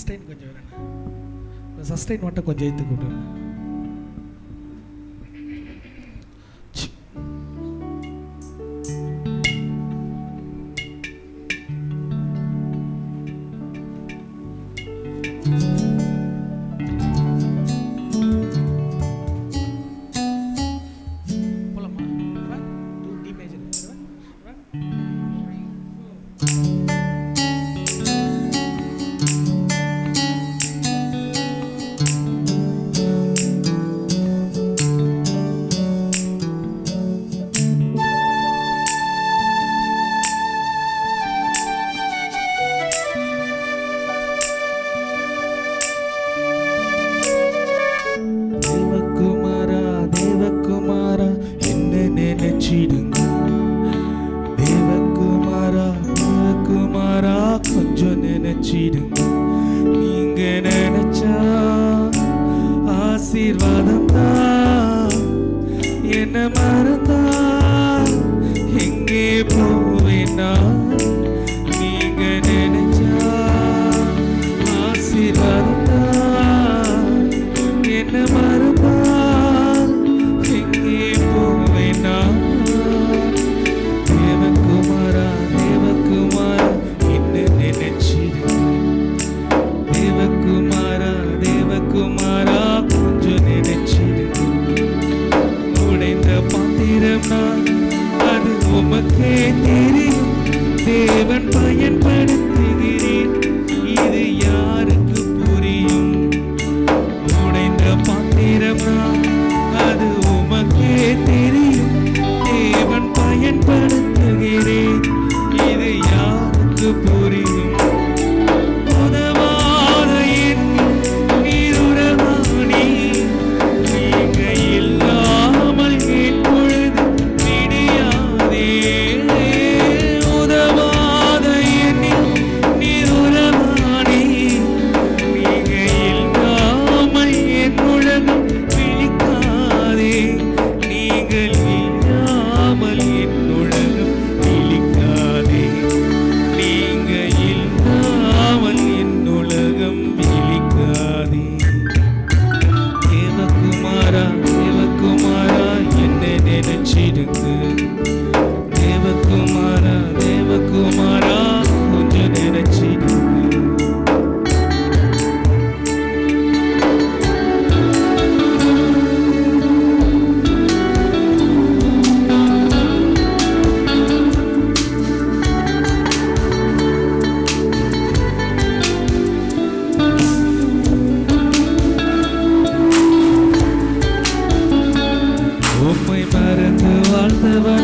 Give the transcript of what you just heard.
Sustain கொஞ்சம் வேணும் இந்த சஸ்டைன் மட்டும் கொஞ்சம் ஏற்று கொடுங்க சி. போலாமா One, two, D major. One, one, three, four. தேவகுமாரா தேவகுமாரா என்ன நினைச்சிடுங்க தேவகுமாரா தேவகுமாரா கொஞ்சம் நினைச்சிடுங்க நீங்க நினைச்சா ஆசீர்வாதம் தான் என்ன மறந்தா எங்கே போவேனா நீங்க நினைச்சா ஆசீர்வாதம் தான் என்ன மறந்தா எங்கே போவேனா தேவகுமாரா தேவகுமாரா என்ன நினைச்சிருக்க தேவகுமாரா தேவகுமாரா கொஞ்சம் நினைச்சிருக்க உடைந்த பாத்திரம் நான் அது உமக்கே தெரியும் தேவன் பயன்படுத்துகிறேன் இது யாருக்கு புரியும் உடைந்த பாத்திரம் நான் அது உமக்கே தெரியும் தேவன் பயன்படுத்துகிறேன் இது யாருக்கு புரியும் உதவாத என் நீருறவாணி நீங்க இல்லாமல் என் பொழுது விடியாதே உதவாத என் நீருறவாணி நீங்க இல்லாமல் என் உலகம் விழிக்காதே நீங்கள் இல்லாமல் என் உலகம் விழிக்காதே நீங்க இல்லாமல் என் உலகம் விழிக்காதே தேவகுமாரா தேவகுமாரா என்ன நினைச்சிடுங்க தேவகுமாரா தேவகுமாரா கொஞ்சம் நினைச்சிடுங்க உம்மை மறந்து வாழ்ந்தவன்